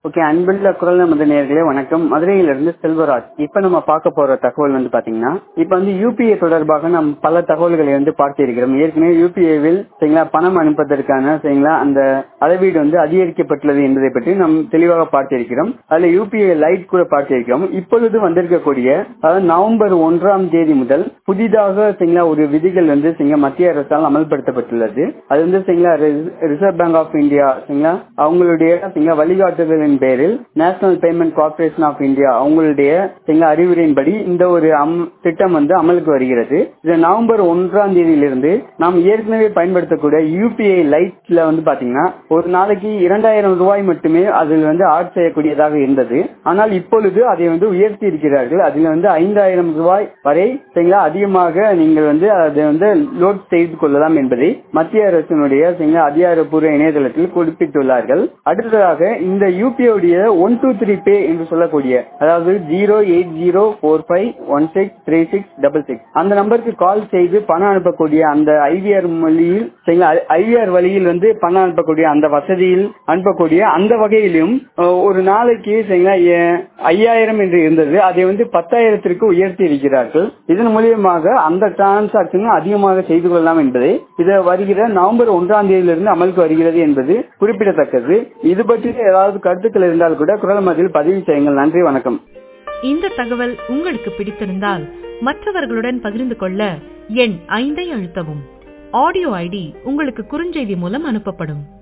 okay அன்புள்ள குரல் நமது நேர்களே வணக்கம் மதுரையிலிருந்து செல்வராஜ் இப்ப நம்ம பார்க்க போற தகவல் வந்து பாத்தீங்கன்னா இப்ப வந்து யூபிஐ தொடர்பாக நாம் பல தகவல்களை வந்து பார்த்திருக்கிறோம் ஏற்கனவே யூபிஐவில் சரிங்களா பணம் அனுப்பதற்கான சரிங்களா அந்த அளவீடு வந்து அதிகரிக்கப்பட்டுள்ளது என்பதை பற்றி நாம் தெளிவாக பார்த்திருக்கிறோம் அதுல யூபிஐ லைட் கூட பார்த்திருக்கிறோம் இப்பொழுது வந்திருக்கக்கூடிய அதாவது நவம்பர் ஒன்றாம் தேதி முதல் புதிதாக சரிங்களா ஒரு விதிகள் வந்து சரிங்களா மத்திய அரசால் அமல்படுத்தப்பட்டுள்ளது அது வந்து சரிங்களா ரிசர்வ் பேங்க் ஆஃப் இந்தியா சரிங்களா அவங்களுடைய சரிங்களா வழிகாட்டுதலின் பேரில் National Payment Corporation of India அவங்களுடைய சரிங்களா அறிவுரையின்படி இந்த ஒரு அம்- திட்டம் வந்து அமலுக்கு வருகிறது இது நவம்பர் ஒன்றாம் தேதியிலிருந்து நாம் ஏற்கனவே பயன்படுத்தக்கூடிய யூபிஐ லைட்ல வந்து பாத்தீங்கன்னா ஒரு நாளைக்கு இரண்டாயிரம் ரூபாய் மட்டுமே அதில் வந்து ஆட் செய்யக்கூடியதாக இருந்தது ஆனால் இப்பொழுது அதை வந்து உயர்த்தி இருக்கிறார்கள் அதில் வந்து ஐந்தாயிரம் ரூபாய் வரை சரிங்களா அதிகமாக நீங்கள் வந்து அதை வந்து லோட் செய்து கொள்ளலாம் என்பதை மத்திய அரசினுடைய சரிங்களா அதிகாரப்பூர்வ இணையதளத்தில் குறிப்பிட்டுள்ளார்கள் அடுத்ததாக இந்த யூபிஐ உடைய ஒன் டூ த்ரீ பே என்று சொல்லக்கூடிய அதாவது zero eight zero four five one six three six double six அந்த நம்பருக்கு கால் செய்து பணம் அனுப்பக்கூடிய அந்த ஐவிஆர் மொழியில் சரிங்களா ஐவிஆர் வழியில் வந்து பணம் அனுப்பக்கூடிய அந்த வசதியில் அனுப்பக்கூடிய அந்த வகையிலும் அஹ், ஒரு நாளைக்கு சரிங்களா எ- ஐயாயிரம் என்று இருந்தது அதை வந்து பத்தாயிரத்திற்கு உயர்த்தி இருக்கிறார்கள் இதன் மூலியமாக அந்த டிரான்சாக்சன் அதிகமாக செய்து கொள்ளலாம் என்பதை இது வருகிற நவம்பர் ஒன்றாம் தேதியிலிருந்து அமலுக்கு வருகிறது என்பது குறிப்பிடத்தக்கது இது பற்றி ஏதாவது கருத்துக்கள் இருந்தால் கூட குரல் மதியில் பதிவு செய்யுங்கள் நன்றி வணக்கம் இந்த தகவல் உங்களுக்கு பிடித்திருந்தால் மற்றவர்களுடன் பகிர்ந்து கொள்ள எண் ஐந்தை அழுத்தவும் ஆடியோ ஐடி உங்களுக்கு குறுஞ்செய்தி மூலம் அனுப்பப்படும்